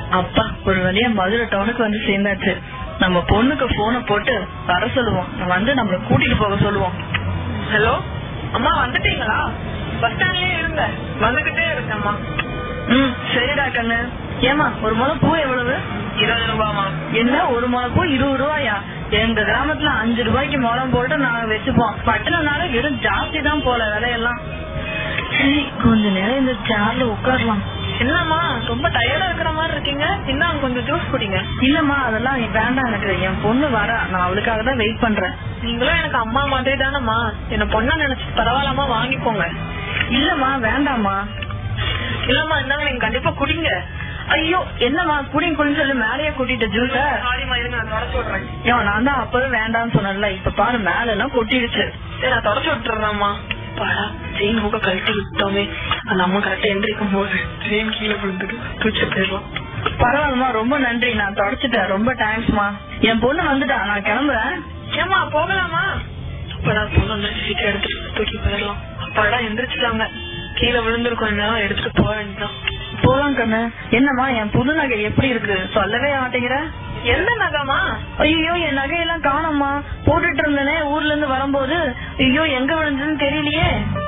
அப்பா ஒரு வழியா மதுரை டவுனுக்கு வந்து சேர்ந்தாச்சு நம்ம பொண்ணுக்கு போனை போட்டு வர சொல்லுவோம் வந்து நம்மள கூட்டிட்டு போக சொல்லுவோம் ஹலோ அம்மா வந்துட்டீங்களா பஸ் ஸ்டாண்ட்லயே இருங்க வந்துகிட்டே இருக்கேம்மா ம் சரிடா கண்ணு ஏமா ஒரு முளை பூ எவ்வளவு இருபது ரூபாமா என்ன ஒரு முளை பூ இருபது ரூபாயா எங்க கிராமத்துல அஞ்சு ரூபாய்க்கு முளம் போட்டு நாங்க வச்சுப்போம் பட்டணம்னால வெறும் ஜாஸ்தி தான் போல விலையெல்லாம் சரி கொஞ்ச நேரம் இந்த சேர்ல உட்காரலாம் என்னம்மா ரொம்ப டயர்டா இருக்கிற மாதிரி இருக்கீங்க இன்னும் கொஞ்சம் ஜூஸ் குடிங்க இல்லம்மா அதெல்லாம் வேண்டாம் எனக்கு என் பொண்ணு வரா நான் அவளுக்காக தான் வெயிட் பண்றேன் நீங்களும் எனக்கு அம்மா மாதிரி தானம்மா என்ன பொண்ணா நினைச்சு பரவாயில்லாம வாங்கிக்கோங்க இல்லம்மா வேண்டாம்மா இல்லம்மா இருந்தாங்க நீங்க கண்டிப்பா குடிங்க ஐயோ என்னம்மா குடிங்க குடின்னு சொல்லி மேலேயே கூட்டிட்ட ஜூஸ சாரிம்மா இருங்க நான் தொடச்சு விடுறேன் ஏன் நான் தான் அப்பவே வேண்டாம்னு சொன்னேன்ல இப்ப பாரு மேல எல்லாம் கொட்டிடுச்சு சரி நான் தொடச்சு விட்டுறேன்மா பாடா செயின் மூக்க கழட்டி விட்டோமே அந்த அம்மா கரெக்டா எந்திரிக்கும் போது செயின் கீழே விழுந்துட்டு தூச்சு போயிடலாம் பரவாயில்லம்மா ரொம்ப நன்றி நான் தொடச்சிட்டேன் ரொம்ப தேங்க்ஸ்மா என் பொண்ணு வந்துட்டா நான் கிளம்புறேன் ஏமா போகலாமா அப்படா பொண்ணு வந்து சீக்கிரம் எடுத்துட்டு தூக்கி போயிடலாம் அப்பாடா எந்திரிச்சிட்டாங்க கீழே விழுந்திருக்கும் என்ன எடுத்துட்டு போக வேண்டியதான் போலாம் கண்ணு என்னம்மா என் புது நகை எப்படி இருக்கு சொல்லவே மாட்டேங்கிற எந்த நகமா ஐயோ என் நகையெல்லாம் காணோம்மா போட்டுட்டு இருந்தேனே ஊர்ல இருந்து வரும்போது ஐயோ எங்க விழுந்ததுன்னு தெரியலையே